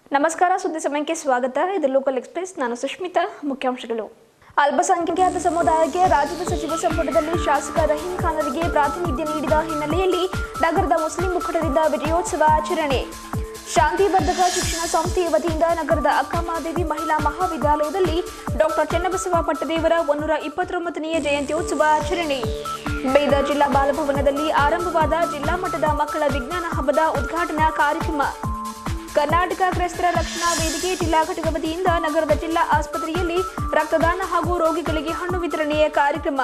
ನಮಸ್ಕಾರ ಸುದ್ದಿ ಸಮಯಕ್ಕೆ ಸ್ವಾಗತ ಇದು ಲೋಕಲ್ ಎಕ್ಸ್ಪ್ರೆಸ್ ನಾನು ಸುಷ್ಮಿತಾ ಮುಖ್ಯಾಂಶಗಳು ಅಲ್ಪಸಂಖ್ಯಾತ ಸಮುದಾಯಕ್ಕೆ ರಾಜ್ಯದ ಸಚಿವ ಸಂಪುಟದಲ್ಲಿ ಶಾಸಕ ರಹೀಂ ಖಾನ್ ಅವರಿಗೆ ಪ್ರಾತಿನಿಧ್ಯ ನೀಡಿದ ಹಿನ್ನೆಲೆಯಲ್ಲಿ ನಗರದ ಮುಸ್ಲಿಂ ಮುಖಂಡರಿಂದ ವಿಜಯೋತ್ಸವ ಆಚರಣೆ ಶಾಂತಿಬದ್ಧಕ ಶಿಕ್ಷಣ ಸಂಸ್ಥೆಯ ವತಿಯಿಂದ ನಗರದ ಅಕ್ಕಮಹಾದೇವಿ ಮಹಿಳಾ ಮಹಾವಿದ್ಯಾಲಯದಲ್ಲಿ ಡಾಕ್ಟರ್ ಚನ್ನಬಸವ ಪಟ್ಟದೇವರ ಒನ್ನೂರ ಇಪ್ಪತ್ತೊಂಬತ್ತನೆಯ ಜಯಂತ್ಯೋತ್ಸವ ಆಚರಣೆ ಬೀದರ್ ಜಿಲ್ಲಾ ಬಾಲಭವನದಲ್ಲಿ ಆರಂಭವಾದ ಜಿಲ್ಲಾ ಮಟ್ಟದ ಮಕ್ಕಳ ವಿಜ್ಞಾನ ಹಬ್ಬದ ಉದ್ಘಾಟನಾ ಕಾರ್ಯಕ್ರಮ ಕರ್ನಾಟಕ ಕ್ರೈಸ್ತರ ರಕ್ಷಣಾ ವೇದಿಕೆ ಜಿಲ್ಲಾ ಘಟಕ ವತಿಯಿಂದ ನಗರದ ಜಿಲ್ಲಾ ಆಸ್ಪತ್ರೆಯಲ್ಲಿ ರಕ್ತದಾನ ಹಾಗೂ ರೋಗಿಗಳಿಗೆ ಹಣ್ಣು ವಿತರಣೆಯ ಕಾರ್ಯಕ್ರಮ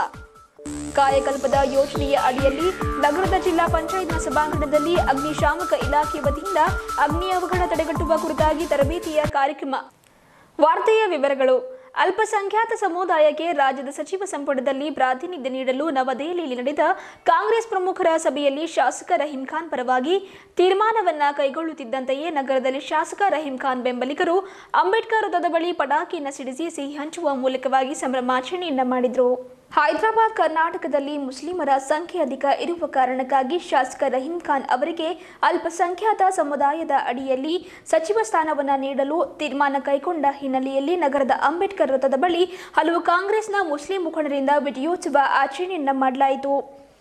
ಕಾಯಕಲ್ಪದ ಯೋಜನೆಯ ಅಡಿಯಲ್ಲಿ ನಗರದ ಜಿಲ್ಲಾ ಪಂಚಾಯತ್ನ ಸಭಾಂಗಣದಲ್ಲಿ ಅಗ್ನಿಶಾಮಕ ಇಲಾಖೆ ವತಿಯಿಂದ ಅಗ್ನಿ ಅವಘಡ ತಡೆಗಟ್ಟುವ ಕುರಿತಾಗಿ ತರಬೇತಿಯ ಕಾರ್ಯಕ್ರಮ ವಾರ್ತೆಯ ವಿವರಗಳು ಅಲ್ಪಸಂಖ್ಯಾತ ಸಮುದಾಯಕ್ಕೆ ರಾಜ್ಯದ ಸಚಿವ ಸಂಪುಟದಲ್ಲಿ ಪ್ರಾತಿನಿಧ್ಯ ನೀಡಲು ನವದೆಹಲಿಯಲ್ಲಿ ನಡೆದ ಕಾಂಗ್ರೆಸ್ ಪ್ರಮುಖರ ಸಭೆಯಲ್ಲಿ ಶಾಸಕ ರಹೀಂ ಖಾನ್ ಪರವಾಗಿ ತೀರ್ಮಾನವನ್ನ ಕೈಗೊಳ್ಳುತ್ತಿದ್ದಂತೆಯೇ ನಗರದಲ್ಲಿ ಶಾಸಕ ರಹೀಂ ಖಾನ್ ಬೆಂಬಲಿಗರು ಅಂಬೇಡ್ಕರ್ ವೃತ್ತದ ಬಳಿ ಪಟಾಕಿಯನ್ನು ಸಿಡಿಸಿ ಸಿಹಿ ಹಂಚುವ ಮೂಲಕವಾಗಿ ಸಂಭ್ರಮಾಚರಣೆಯನ್ನ ಮಾಡಿದರು ಹೈದರಾಬಾದ್ ಕರ್ನಾಟಕದಲ್ಲಿ ಮುಸ್ಲಿಮರ ಸಂಖ್ಯೆ ಅಧಿಕ ಇರುವ ಕಾರಣಕ್ಕಾಗಿ ಶಾಸಕ ರಹೀಂ ಖಾನ್ ಅವರಿಗೆ ಅಲ್ಪಸಂಖ್ಯಾತ ಸಮುದಾಯದ ಅಡಿಯಲ್ಲಿ ಸಚಿವ ಸ್ಥಾನವನ್ನ ನೀಡಲು ತೀರ್ಮಾನ ಕೈಗೊಂಡ ಹಿನ್ನೆಲೆಯಲ್ಲಿ ನಗರದ ಅಂಬೇಡ್ಕರ್ ವೃತ್ತದ ಬಳಿ ಹಲವು ಕಾಂಗ್ರೆಸ್ನ ಮುಸ್ಲಿಂ ಮುಖಂಡರಿಂದ ವಿಜಯೋತ್ಸವ ಆಚರಣೆಯನ್ನ ಮಾಡಲಾಯಿತು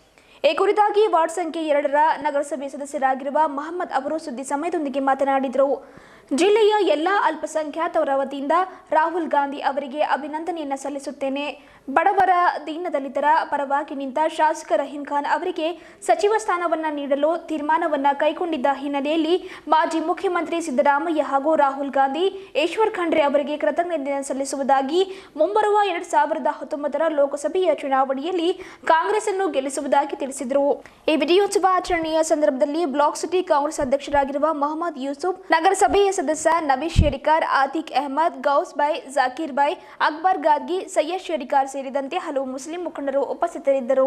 ಈ ಕುರಿತಾಗಿ ವಾರ್ಡ್ ಸಂಖ್ಯೆ ಎರಡರ ನಗರಸಭೆ ಸದಸ್ಯರಾಗಿರುವ ಮಹಮ್ಮದ್ ಅವರು ಸುದ್ದಿ ಸಮಯದೊಂದಿಗೆ ಮಾತನಾಡಿದರು ಜಿಲ್ಲೆಯ ಎಲ್ಲ ಅಲ್ಪಸಂಖ್ಯಾತವರ ವತಿಯಿಂದ ರಾಹುಲ್ ಗಾಂಧಿ ಅವರಿಗೆ ಅಭಿನಂದನೆಯನ್ನು ಸಲ್ಲಿಸುತ್ತೇನೆ ಬಡವರ ದೀನದಲಿತರ ಪರವಾಗಿ ನಿಂತ ಶಾಸಕ ರಹೀಂ ಖಾನ್ ಅವರಿಗೆ ಸಚಿವ ಸ್ಥಾನವನ್ನ ನೀಡಲು ತೀರ್ಮಾನವನ್ನ ಕೈಗೊಂಡಿದ್ದ ಹಿನ್ನೆಲೆಯಲ್ಲಿ ಮಾಜಿ ಮುಖ್ಯಮಂತ್ರಿ ಸಿದ್ದರಾಮಯ್ಯ ಹಾಗೂ ರಾಹುಲ್ ಗಾಂಧಿ ಈಶ್ವರ್ ಖಂಡ್ರೆ ಅವರಿಗೆ ಕೃತಜ್ಞತೆಯನ್ನು ಸಲ್ಲಿಸುವುದಾಗಿ ಮುಂಬರುವ ಎರಡ್ ಸಾವಿರದ ಹತ್ತೊಂಬತ್ತರ ಲೋಕಸಭೆಯ ಚುನಾವಣೆಯಲ್ಲಿ ಕಾಂಗ್ರೆಸ್ ಅನ್ನು ಗೆಲ್ಲಿಸುವುದಾಗಿ ತಿಳಿಸಿದರು ಈ ವಿಜಯೋತ್ಸವ ಆಚರಣೆಯ ಸಂದರ್ಭದಲ್ಲಿ ಬ್ಲಾಕ್ ಸಿಟಿ ಕಾಂಗ್ರೆಸ್ ಅಧ್ಯಕ್ಷರಾಗಿರುವ ಮೊಹಮ್ಮದ್ ಯೂಸುಫ್ ನಗರಸಭೆಯ ಸದಸ್ಯ ನವೀಶ್ ಶೇರಿಕಾರ್ ಆತಿಕ್ ಅಹಮದ್ ಗೌಸ್ ಬೈ ಜಾಕೀರ್ ಬೈ ಅಕ್ಬರ್ ಗಾದ್ಗಿ ಸಯ್ಯದ್ ಶೇರಿಕಾರ್ ಸೇರಿದಂತೆ ಹಲವು ಮುಸ್ಲಿಂ ಮುಖಂಡರು ಉಪಸ್ಥಿತರಿದ್ದರು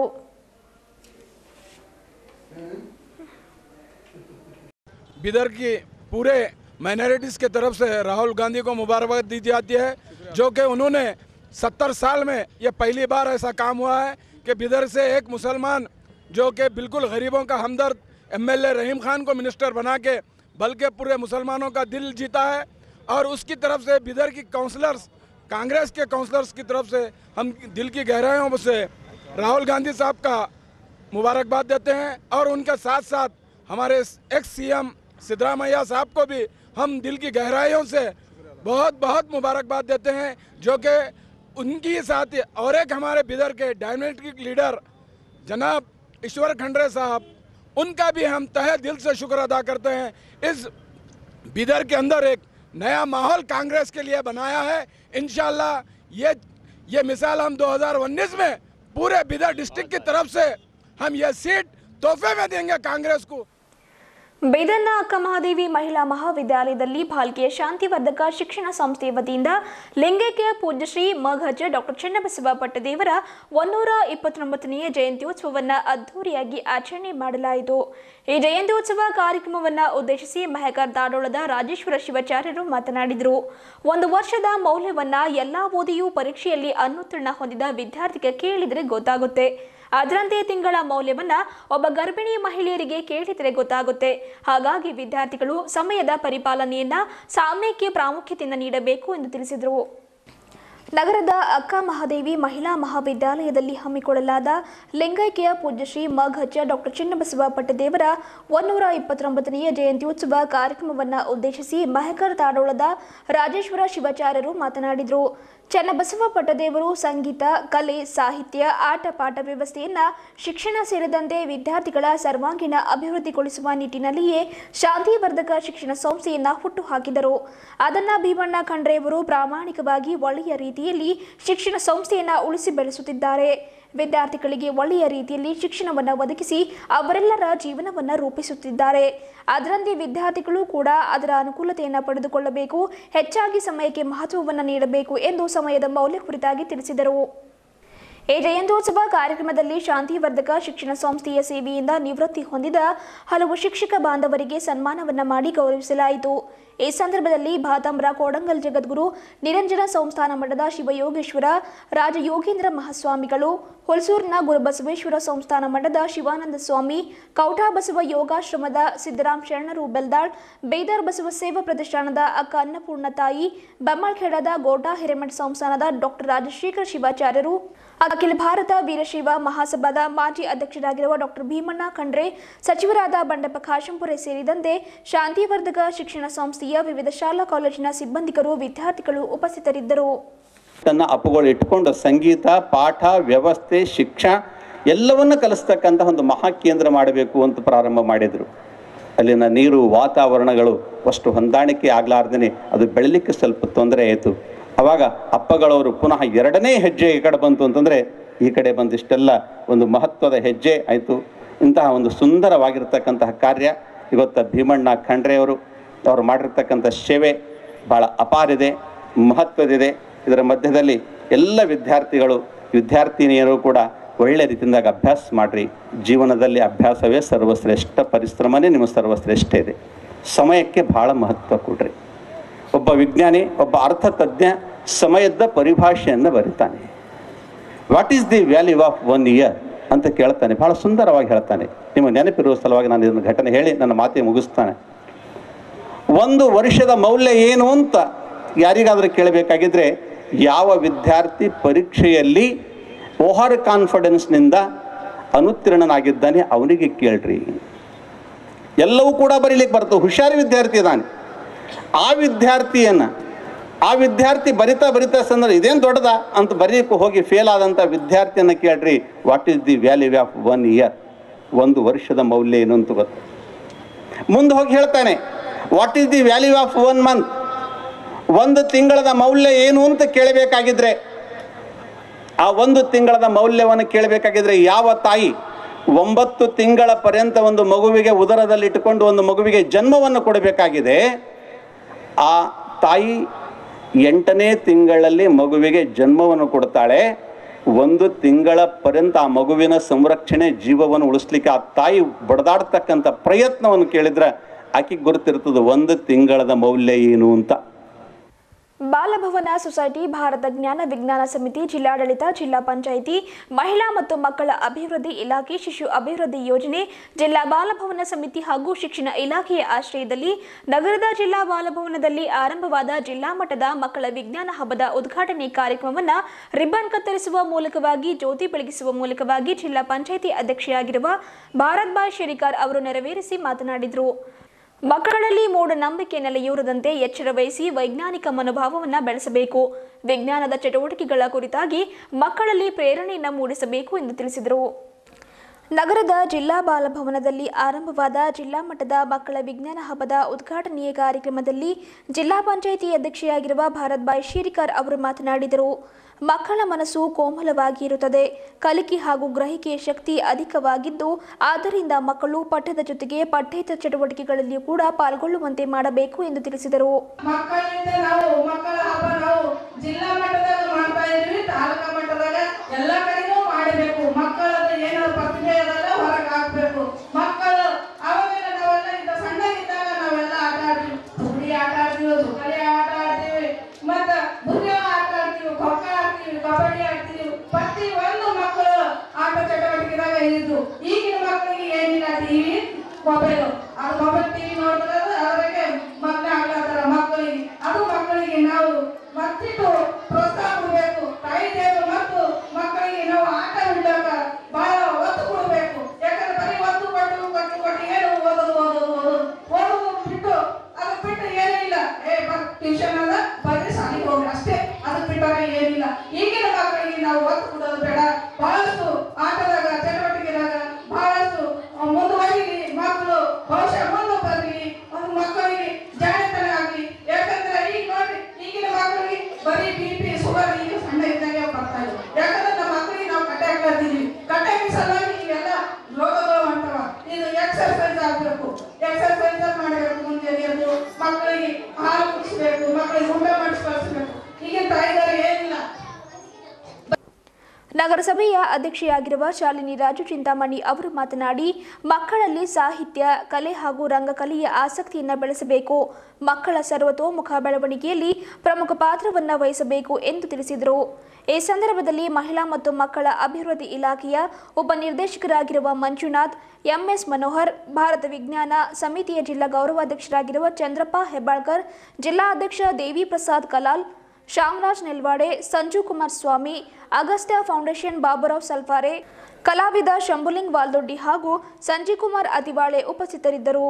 बिदर की पूरे माइनॉरिटीज़ के तरफ से राहुल गांधी को मुबारकबाद दी जाती है जो कि उन्होंने सत्तर साल में ये पहली बार ऐसा काम हुआ है कि बिदर से एक मुसलमान जो कि बिल्कुल गरीबों का हमदर्द एमएलए रहीम खान को मिनिस्टर बना के बल्कि पूरे मुसलमानों का दिल जीता है और उसकी तरफ से बिदर की काउंसलर्स कांग्रेस के काउंसलर्स की तरफ से हम दिल की गहराइयों से राहुल गांधी साहब का मुबारकबाद देते हैं और उनके साथ साथ हमारे एक्स सीएम सिद्धरामैया साहब को भी हम दिल की गहराइयों से बहुत बहुत मुबारकबाद देते हैं जो कि उनकी साथ ही और एक हमारे बिदर के डायनेमिक लीडर जनाब ईश्वर खंडरे साहब उनका भी हम तहे दिल से शुक्र अदा करते हैं इस बिदर के अंदर एक नया माहौल कांग्रेस के लिए बनाया है इंशाल्लाह ये ये मिसाल हम 2019 में पूरे बिदर डिस्ट्रिक्ट की तरफ से हम ये सीट तोहफे में देंगे कांग्रेस को ಬೇದನ್ನ ಅಕ್ಕಮಹಾದೇವಿ ಮಹಿಳಾ ಮಹಾವಿದ್ಯಾಲಯದಲ್ಲಿ ಭಾಲ್ಕಿಯ ಶಾಂತಿವರ್ಧಕ ಶಿಕ್ಷಣ ಸಂಸ್ಥೆಯ ವತಿಯಿಂದ ಲಿಂಗೈಕ್ಯ ಪೂಜ್ಯಶ್ರೀ ಮಘಜ ಡಾಕ್ಟರ್ ಚನ್ನಬಸವ ಪಟ್ಟದೇವರ ಒನ್ನೂರ ಇಪ್ಪತ್ತೊಂಬತ್ತನೆಯ ಜಯಂತ್ಯೋತ್ಸವವನ್ನು ಅದ್ದೂರಿಯಾಗಿ ಆಚರಣೆ ಮಾಡಲಾಯಿತು ಈ ಜಯಂತ್ಯೋತ್ಸವ ಕಾರ್ಯಕ್ರಮವನ್ನು ಉದ್ದೇಶಿಸಿ ಮೆಹಕರ್ ದಾಡೋಳದ ರಾಜೇಶ್ವರ ಶಿವಾಚಾರ್ಯರು ಮಾತನಾಡಿದರು ಒಂದು ವರ್ಷದ ಮೌಲ್ಯವನ್ನ ಎಲ್ಲಾ ಓದಿಯೂ ಪರೀಕ್ಷೆಯಲ್ಲಿ ಅನುತ್ತೀರ್ಣ ಹೊಂದಿದ ವಿದ್ಯಾರ್ಥಿಗೆ ಕೇಳಿದರೆ ಗೊತ್ತಾಗುತ್ತೆ ಅದರಂತೆ ತಿಂಗಳ ಮೌಲ್ಯವನ್ನ ಒಬ್ಬ ಗರ್ಭಿಣಿ ಮಹಿಳೆಯರಿಗೆ ಕೇಳಿದರೆ ಗೊತ್ತಾಗುತ್ತೆ ಹಾಗಾಗಿ ವಿದ್ಯಾರ್ಥಿಗಳು ಸಮಯದ ಪರಿಪಾಲನೆಯನ್ನ ಸಾಮ್ಯಕ್ಕೆ ಪ್ರಾಮುಖ್ಯತೆಯನ್ನು ನೀಡಬೇಕು ಎಂದು ತಿಳಿಸಿದರು ನಗರದ ಅಕ್ಕ ಮಹಾದೇವಿ ಮಹಿಳಾ ಮಹಾವಿದ್ಯಾಲಯದಲ್ಲಿ ಹಮ್ಮಿಕೊಳ್ಳಲಾದ ಲಿಂಗೈಕ್ಯ ಪೂಜ್ಯಶ್ರೀ ಮಘಜ ಡಾಕ್ಟರ್ ಚಿನ್ನಬಸವ ಪಟ್ಟದೇವರ ಒನ್ನೂರ ಇಪ್ಪತ್ತೊಂಬತ್ತನೆಯ ಜಯಂತ್ಯೋತ್ಸವ ಕಾರ್ಯಕ್ರಮವನ್ನು ಉದ್ದೇಶಿಸಿ ಮಹಕರ್ ತಾಡೋಳದ ರಾಜೇಶ್ವರ ಶಿವಾಚಾರ್ಯರು ಮಾತನಾಡಿದರು ಚನ್ನಬಸವ ಪಟ್ಟದೇವರು ಸಂಗೀತ ಕಲೆ ಸಾಹಿತ್ಯ ಆಟ ಪಾಠ ವ್ಯವಸ್ಥೆಯನ್ನ ಶಿಕ್ಷಣ ಸೇರಿದಂತೆ ವಿದ್ಯಾರ್ಥಿಗಳ ಸರ್ವಾಂಗೀಣ ಅಭಿವೃದ್ಧಿಗೊಳಿಸುವ ನಿಟ್ಟಿನಲ್ಲಿಯೇ ಶಾಂತಿವರ್ಧಕ ಶಿಕ್ಷಣ ಸಂಸ್ಥೆಯನ್ನ ಹುಟ್ಟುಹಾಕಿದರು ಅದನ್ನ ಭೀಮಣ್ಣ ಖಂಡ್ರೆಯವರು ಪ್ರಾಮಾಣಿಕವಾಗಿ ಒಳ್ಳೆಯ ರೀತಿಯಲ್ಲಿ ಶಿಕ್ಷಣ ಸಂಸ್ಥೆಯನ್ನ ಉಳಿಸಿ ಬೆಳೆಸುತ್ತಿದ್ದಾರೆ ವಿದ್ಯಾರ್ಥಿಗಳಿಗೆ ಒಳ್ಳೆಯ ರೀತಿಯಲ್ಲಿ ಶಿಕ್ಷಣವನ್ನು ಒದಗಿಸಿ ಅವರೆಲ್ಲರ ಜೀವನವನ್ನು ರೂಪಿಸುತ್ತಿದ್ದಾರೆ ಅದರಂತೆ ವಿದ್ಯಾರ್ಥಿಗಳು ಕೂಡ ಅದರ ಅನುಕೂಲತೆಯನ್ನು ಪಡೆದುಕೊಳ್ಳಬೇಕು ಹೆಚ್ಚಾಗಿ ಸಮಯಕ್ಕೆ ಮಹತ್ವವನ್ನು ನೀಡಬೇಕು ಎಂದು ಸಮಯದ ಮೌಲ್ಯ ಕುರಿತಾಗಿ ತಿಳಿಸಿದರು ಈ ಜಯಂತ್ಯೋತ್ಸವ ಕಾರ್ಯಕ್ರಮದಲ್ಲಿ ಶಾಂತಿವರ್ಧಕ ಶಿಕ್ಷಣ ಸಂಸ್ಥೆಯ ಸೇವೆಯಿಂದ ನಿವೃತ್ತಿ ಹೊಂದಿದ ಹಲವು ಶಿಕ್ಷಕ ಬಾಂಧವರಿಗೆ ಸನ್ಮಾನವನ್ನ ಮಾಡಿ ಗೌರವಿಸಲಾಯಿತು ಈ ಸಂದರ್ಭದಲ್ಲಿ ಭಾತಾಮ್ರ ಕೋಡಂಗಲ್ ಜಗದ್ಗುರು ನಿರಂಜನ ಸಂಸ್ಥಾನ ಮಠದ ಶಿವಯೋಗೇಶ್ವರ ರಾಜಯೋಗೇಂದ್ರ ಮಹಾಸ್ವಾಮಿಗಳು ಹೊಲಸೂರಿನ ಗುರುಬಸವೇಶ್ವರ ಸಂಸ್ಥಾನ ಮಠದ ಶಿವಾನಂದ ಸ್ವಾಮಿ ಕೌಠಾ ಬಸವ ಯೋಗಾಶ್ರಮದ ಸಿದ್ದರಾಮ್ ಶರಣರು ಬೆಲ್ದಾಳ್ ಬೇದರ್ ಬಸವ ಸೇವಾ ಪ್ರತಿಷ್ಠಾನದ ಅಕ್ಕ ಅನ್ನಪೂರ್ಣ ತಾಯಿ ಬಮ್ಮಳ್ಖೇಡದ ಗೋಟಾ ಹಿರೇಮಠ ಸಂಸ್ಥಾನದ ಡಾಕ್ಟರ್ ರಾಜಶೇಖರ ಶಿವಾಚಾರ್ಯರು ಅಖಿಲ ಭಾರತ ವೀರಶೈವ ಮಹಾಸಭಾದ ಮಾಜಿ ಅಧ್ಯಕ್ಷರಾಗಿರುವ ಡಾಕ್ಟರ್ ಭೀಮಣ್ಣ ಖಂಡ್ರೆ ಸಚಿವರಾದ ಬಂಡಪ್ಪ ಖಾಶಂಪುರೆ ಸೇರಿದಂತೆ ಶಾಂತಿವರ್ಧಕ ಶಿಕ್ಷಣ ಸಂಸ್ಥೆಯ ವಿವಿಧ ಶಾಲಾ ಕಾಲೇಜಿನ ಸಿಬ್ಬಂದಿಗರು ವಿದ್ಯಾರ್ಥಿಗಳು ಉಪಸ್ಥಿತರಿದ್ದರು ತನ್ನ ಅಪ್ಪುಗಳು ಇಟ್ಕೊಂಡು ಸಂಗೀತ ಪಾಠ ವ್ಯವಸ್ಥೆ ಶಿಕ್ಷಣ ಎಲ್ಲವನ್ನು ಕಲಿಸ್ತಕ್ಕಂಥ ಒಂದು ಮಹಾಕೇಂದ್ರ ಮಾಡಬೇಕು ಅಂತ ಪ್ರಾರಂಭ ಮಾಡಿದರು ಅಲ್ಲಿನ ನೀರು ವಾತಾವರಣಗಳು ಅಷ್ಟು ಹೊಂದಾಣಿಕೆ ಆಗಲಾರ್ದೇ ಅದು ಬೆಳಲಿಕ್ಕೆ ಸ್ವಲ್ಪ ತೊಂದರೆ ಆಯಿತು ಅವಾಗ ಅಪ್ಪಗಳವರು ಪುನಃ ಎರಡನೇ ಹೆಜ್ಜೆ ಈ ಕಡೆ ಬಂತು ಅಂತಂದರೆ ಈ ಕಡೆ ಬಂದಿಷ್ಟೆಲ್ಲ ಒಂದು ಮಹತ್ವದ ಹೆಜ್ಜೆ ಆಯಿತು ಇಂತಹ ಒಂದು ಸುಂದರವಾಗಿರ್ತಕ್ಕಂತಹ ಕಾರ್ಯ ಇವತ್ತು ಭೀಮಣ್ಣ ಖಂಡ್ರೆಯವರು ಅವರು ಮಾಡಿರ್ತಕ್ಕಂಥ ಸೇವೆ ಭಾಳ ಅಪಾರಿದೆ ಮಹತ್ವದಿದೆ ಇದರ ಮಧ್ಯದಲ್ಲಿ ಎಲ್ಲ ವಿದ್ಯಾರ್ಥಿಗಳು ವಿದ್ಯಾರ್ಥಿನಿಯರು ಕೂಡ ಒಳ್ಳೆ ರೀತಿಯಿಂದಾಗ ಅಭ್ಯಾಸ ಮಾಡಿರಿ ಜೀವನದಲ್ಲಿ ಅಭ್ಯಾಸವೇ ಸರ್ವಶ್ರೇಷ್ಠ ಪರಿಶ್ರಮನೇ ನಿಮ್ಮ ಸರ್ವಶ್ರೇಷ್ಠ ಇದೆ ಸಮಯಕ್ಕೆ ಭಾಳ ಮಹತ್ವ ಕೊಡ್ರಿ ಒಬ್ಬ ವಿಜ್ಞಾನಿ ಒಬ್ಬ ಅರ್ಥತಜ್ಞ ಸಮಯದ ಪರಿಭಾಷೆಯನ್ನು ಬರಿತಾನೆ what is the value of one year ಅಂತ ಕೇಳ್ತಾನೆ ಭಾಳ ಸುಂದರವಾಗಿ ಹೇಳ್ತಾನೆ ನಿಮ್ಮ ನೆನಪಿರುವ ಸಲುವಾಗಿ ನಾನು ಇದನ್ನು ಘಟನೆ ಹೇಳಿ ನನ್ನ ಮಾತಿಗೆ ಮುಗಿಸ್ತಾನೆ ಒಂದು ವರ್ಷದ ಮೌಲ್ಯ ಏನು ಅಂತ ಯಾರಿಗಾದರೂ ಕೇಳಬೇಕಾಗಿದ್ರೆ ಯಾವ ವಿದ್ಯಾರ್ಥಿ ಪರೀಕ್ಷೆಯಲ್ಲಿ ಓವರ್ ಕಾನ್ಫಿಡೆನ್ಸ್ನಿಂದ ಅನುತ್ತೀರ್ಣನಾಗಿದ್ದಾನೆ ಅವನಿಗೆ ಕೇಳ್ರಿ ಎಲ್ಲವೂ ಕೂಡ ಬರೀಲಿಕ್ಕೆ ಬರ್ತವೆ ಹುಷಾರು ವಿದ್ಯಾರ್ಥಿ ಇದ್ದಾನೆ ಆ ವಿದ್ಯಾರ್ಥಿಯನ್ನು ಆ ವಿದ್ಯಾರ್ಥಿ ಬರಿತಾ ಬರಿತಾ ಸಂದ್ರೆ ಇದೇನು ದೊಡ್ಡದ ಅಂತ ಬರೀಲಿಕ್ಕೆ ಹೋಗಿ ಫೇಲ್ ಆದಂಥ ವಿದ್ಯಾರ್ಥಿಯನ್ನು ಕೇಳ್ರಿ what is the value of one year ಒಂದು ವರ್ಷದ ಮೌಲ್ಯ ಏನು ಅಂತ ಗೊತ್ತು ಮುಂದೆ ಹೋಗಿ ಹೇಳ್ತಾನೆ what is the value of one month ಒಂದು ತಿಂಗಳದ ಮೌಲ್ಯ ಏನು ಅಂತ ಕೇಳಬೇಕಾಗಿದ್ರೆ ಆ ಒಂದು ತಿಂಗಳದ ಮೌಲ್ಯವನ್ನು ಕೇಳಬೇಕಾಗಿದ್ರೆ ಯಾವ ತಾಯಿ ಒಂಬತ್ತು ತಿಂಗಳ ಪರ್ಯಂತ ಒಂದು ಮಗುವಿಗೆ ಉದರದಲ್ಲಿ ಇಟ್ಟುಕೊಂಡು ಒಂದು ಮಗುವಿಗೆ ಜನ್ಮವನ್ನು ಕೊಡಬೇಕಾಗಿದೆ ಆ ತಾಯಿ ಎಂಟನೇ ತಿಂಗಳಲ್ಲಿ ಮಗುವಿಗೆ ಜನ್ಮವನ್ನು ಕೊಡ್ತಾಳೆ ಒಂದು ತಿಂಗಳ ಪರ್ಯಂತ ಆ ಮಗುವಿನ ಸಂರಕ್ಷಣೆ ಜೀವವನ್ನು ಉಳಿಸ್ಲಿಕ್ಕೆ ಆ ತಾಯಿ ಬಡದಾಡ್ತಕ್ಕಂಥ ಪ್ರಯತ್ನವನ್ನು ಕೇಳಿದ್ರೆ ಆಕೆಗೆ ಗುರುತಿರ್ತದೆ ಒಂದು ತಿಂಗಳದ ಮೌಲ್ಯ ಏನು ಅಂತ ಬಾಲಭವನ ಸೊಸೈಟಿ ಭಾರತ ಜ್ಞಾನ ವಿಜ್ಞಾನ ಸಮಿತಿ ಜಿಲ್ಲಾಡಳಿತ ಜಿಲ್ಲಾ ಪಂಚಾಯಿತಿ ಮಹಿಳಾ ಮತ್ತು ಮಕ್ಕಳ ಅಭಿವೃದ್ಧಿ ಇಲಾಖೆ ಶಿಶು ಅಭಿವೃದ್ಧಿ ಯೋಜನೆ ಜಿಲ್ಲಾ ಬಾಲಭವನ ಸಮಿತಿ ಹಾಗೂ ಶಿಕ್ಷಣ ಇಲಾಖೆಯ ಆಶ್ರಯದಲ್ಲಿ ನಗರದ ಜಿಲ್ಲಾ ಬಾಲಭವನದಲ್ಲಿ ಆರಂಭವಾದ ಜಿಲ್ಲಾ ಮಟ್ಟದ ಮಕ್ಕಳ ವಿಜ್ಞಾನ ಹಬ್ಬದ ಉದ್ಘಾಟನೆ ಕಾರ್ಯಕ್ರಮವನ್ನು ರಿಬ್ಬನ್ ಕತ್ತರಿಸುವ ಮೂಲಕವಾಗಿ ಜ್ಯೋತಿ ಬೆಳಗಿಸುವ ಮೂಲಕವಾಗಿ ಜಿಲ್ಲಾ ಪಂಚಾಯಿತಿ ಅಧ್ಯಕ್ಷೆಯಾಗಿರುವ ಭಾರತ್ ಬಾಯ್ ಶೇರಿಕಾರ್ ಅವರು ನೆರವೇರಿಸಿ ಮಾತನಾಡಿದರು ಮಕ್ಕಳಲ್ಲಿ ಮೂಢನಂಬಿಕೆ ನೆಲೆಯೂರದಂತೆ ಎಚ್ಚರ ವಹಿಸಿ ವೈಜ್ಞಾನಿಕ ಮನೋಭಾವವನ್ನು ಬೆಳೆಸಬೇಕು ವಿಜ್ಞಾನದ ಚಟುವಟಿಕೆಗಳ ಕುರಿತಾಗಿ ಮಕ್ಕಳಲ್ಲಿ ಪ್ರೇರಣೆಯನ್ನು ಮೂಡಿಸಬೇಕು ಎಂದು ತಿಳಿಸಿದರು ನಗರದ ಜಿಲ್ಲಾ ಬಾಲಭವನದಲ್ಲಿ ಆರಂಭವಾದ ಜಿಲ್ಲಾ ಮಟ್ಟದ ಮಕ್ಕಳ ವಿಜ್ಞಾನ ಹಬ್ಬದ ಉದ್ಘಾಟನೆಯ ಕಾರ್ಯಕ್ರಮದಲ್ಲಿ ಜಿಲ್ಲಾ ಪಂಚಾಯಿತಿ ಅಧ್ಯಕ್ಷೆಯಾಗಿರುವ ಭಾರತ್ ಬಾಯ್ ಶೇರಿಕಾರ್ ಅವರು ಮಾತನಾಡಿದರು ಮಕ್ಕಳ ಮನಸ್ಸು ಕೋಮಲವಾಗಿ ಇರುತ್ತದೆ ಕಲಿಕೆ ಹಾಗೂ ಗ್ರಹಿಕೆಯ ಶಕ್ತಿ ಅಧಿಕವಾಗಿದ್ದು ಆದ್ದರಿಂದ ಮಕ್ಕಳು ಪಠ್ಯದ ಜೊತೆಗೆ ಪಠ್ಯೇತರ ಚಟುವಟಿಕೆಗಳಲ್ಲಿಯೂ ಕೂಡ ಪಾಲ್ಗೊಳ್ಳುವಂತೆ ಮಾಡಬೇಕು ಎಂದು ತಿಳಿಸಿದರು ಮಕ್ಕಳಿಂದ ನಾವು ಮಕ್ಕಳ ಹಬ್ಬ ನಾವು ಜಿಲ್ಲಾ ಮಟ್ಟದಾಗ ಮಾಡ್ತಾ ಇದೀವಿ ತಾಲೂಕಾ ಮಟ್ಟದಾಗ ಎಲ್ಲ ಕಡೆನೂ ಮಾಡಬೇಕು ಮಕ್ಕಳದ ಏನಾದ್ರು ಪ್ರತಿಭೆ ಅದೆಲ್ಲ ಹೊರಗೆ ಹಾಕ್ಬೇಕು ಮಕ್ಕಳು ಅವಾಗ ನಾವೆಲ್ಲ ಇಂಥ ಸಣ್ಣಗಿದ್ದಾಗ ನಾವೆಲ್ಲ ಆಟ ಆಡ್ತೀವಿ ಹುಡಿ ಆಟ ಆಡ್ತೀವಿ ಸುಕಲಿ ಆಟ ಆಡ್ತೀವಿ ಮತ್ತ ಬುದ್ಧಿ ಆಟ ಆಡ್ತೀವಿ ಖೋಖೋ ಆಡ್ತೀವಿ ಕಬಡ್ಡಿ ಆಡ್ತೀವಿ ಪ್ರತಿ ಒಂದು ಮಕ್ಕಳು ಆಟ ಚಟುವಟಿಕೆದಾಗ ಇದ್ದು ಈಗಿನ ಮಕ್ಕಳಿಗೆ ಏನಿಲ್ಲ ಟಿವಿ ಮೊಬೈಲ್ ಅದು ಮೊಬೈಲ್ ಟಿವಿ ನೋಡ್ತಾರೆ ಅದ್ರಾಗೆ ಮಕ್ಕಳು ಆಗ್ಲಾತಾರ ಮಕ್ಕಳಿಗೆ ಅದು ಮಕ್ಕಳಿಗೆ ನಾವು ಮತ್ತಿಟ್ಟು ಪ್ರೋತ್ಸಾಹ ಕೊಡಬೇಕು ತಾಯಿ ದೇವರು ಮತ್ತು ಮಕ್ಕಳಿಗೆ ನಾವು ಆಟ ಬಿಡ್ಲಾಕ ಬಹಳ ಒತ್ತು ಕೊಡಬೇಕು ಯಾಕಂದ್ರೆ ಬರೀ ಒತ್ತು ಕೊಟ್ಟು ಕೊಟ್ಟು ಕೊಟ್ಟು ಏನು ಓದೋದು ಓದೋದು ಓದೋದು ಓದೋದು ಬಿಟ್ಟು ಅದು ಬಿಟ್ಟು ಏನೂ ಇಲ್ಲ ಏ ಟ್ಯೂಷನ್ ಅದ ಬರ್ರಿ ಶಾಲೆಗೆ ಹೋಗ್ರಿ ಅಷ್ಟೇ ಅದು ಬಿಟ್ಟಾಗ ಏನಿಲ್ಲ ಈಗಿನ ಮಕ್ಕಳಿಗೆ ನಾವು ಒತ್ತು ಕೊಡೋದು ಬೇಡ ಬಹಳಷ್ಟು ಆಟದಾಗ ಚಟುವಟಿಕೆದಾಗ ಬಹಳಷ್ಟು ಮುಂದುವರಿಲಿ ಮಕ್ಕಳು ಭವಿಷ್ಯ ಮುಂದೆ ಬರಲಿ ಒಂದು ಮಕ್ಕಳಿಗೆ ಜಾಣತನ ಆಗಲಿ ಯಾಕಂದ್ರೆ ಈಗ ನೋಡ್ರಿ ಈಗಿನ ಮಕ್ಕಳಿಗೆ ಬರೀ ಬಿ ಪಿ ಶುಗರ್ ಈಗ ಸಣ್ಣ ಇದ್ದಾಗ ಬರ್ತಾ ಇದೆ ಯಾಕಂದ್ರೆ ನಮ್ಮ ಮಕ್ಕಳಿಗೆ ನಾವು ಕಟ್ಟೆ ಹಾಕ್ಲಾತೀವಿ ಕಟ್ಟೆ ಹಾಕಿ ಸಲುವಾಗಿ ಈಗೆಲ್ಲ ರೋಗಗಳು ಹೊಂಟವ ಇದು ಎಕ್ಸರ್ಸೈಸ್ ಆಗಬೇಕು ಎಕ್ಸರ್ಸೈಸ್ ಮಾಡಬೇಕು ಮುಂಜಾನೆ ಎದ್ದು ಮಕ್ಕಳಿಗೆ ಹಾಲು ಕುಡಿಸ್ಬೇಕು ಮಕ್ಕಳಿಗೆ ಊಟ ಮಾಡಿಸಿ ಕಳಿಸ್ಬೇಕು ಈಗಿನ ತಾಯಿದಾರ ಏನಿಲ್ಲ ನಗರಸಭೆಯ ಅಧ್ಯಕ್ಷೆಯಾಗಿರುವ ಶಾಲಿನಿ ರಾಜು ಚಿಂತಾಮಣಿ ಅವರು ಮಾತನಾಡಿ ಮಕ್ಕಳಲ್ಲಿ ಸಾಹಿತ್ಯ ಕಲೆ ಹಾಗೂ ರಂಗಕಲೆಯ ಆಸಕ್ತಿಯನ್ನು ಬೆಳೆಸಬೇಕು ಮಕ್ಕಳ ಸರ್ವತೋಮುಖ ಬೆಳವಣಿಗೆಯಲ್ಲಿ ಪ್ರಮುಖ ಪಾತ್ರವನ್ನು ವಹಿಸಬೇಕು ಎಂದು ತಿಳಿಸಿದರು ಈ ಸಂದರ್ಭದಲ್ಲಿ ಮಹಿಳಾ ಮತ್ತು ಮಕ್ಕಳ ಅಭಿವೃದ್ಧಿ ಇಲಾಖೆಯ ಉಪನಿರ್ದೇಶಕರಾಗಿರುವ ಮಂಜುನಾಥ್ ಎಂಎಸ್ ಮನೋಹರ್ ಭಾರತ ವಿಜ್ಞಾನ ಸಮಿತಿಯ ಜಿಲ್ಲಾ ಗೌರವಾಧ್ಯಕ್ಷರಾಗಿರುವ ಚಂದ್ರಪ್ಪ ಹೆಬ್ಬಾಳ್ಕರ್ ಜಿಲ್ಲಾ ಅಧ್ಯಕ್ಷ ದೇವಿ ಪ್ರಸಾದ್ ಕಲಾಲ್ ಶ್ಯಾಮರಾಜ್ ನೆಲ್ವಾಡೆ ಸಂಜು ಕುಮಾರ್ ಸ್ವಾಮಿ ಅಗಸ್ತ್ಯ ಫೌಂಡೇಶನ್ ಬಾಬುರಾವ್ ಸಲ್ಫಾರೆ ಕಲಾವಿದ ಶಂಭುಲಿಂಗ್ ವಾಲ್ದೊಡ್ಡಿ ಹಾಗೂ ಸಂಜೀವ್ ಕುಮಾರ್ ಅತಿವಾಳೆ ಉಪಸ್ಥಿತರಿದ್ದರು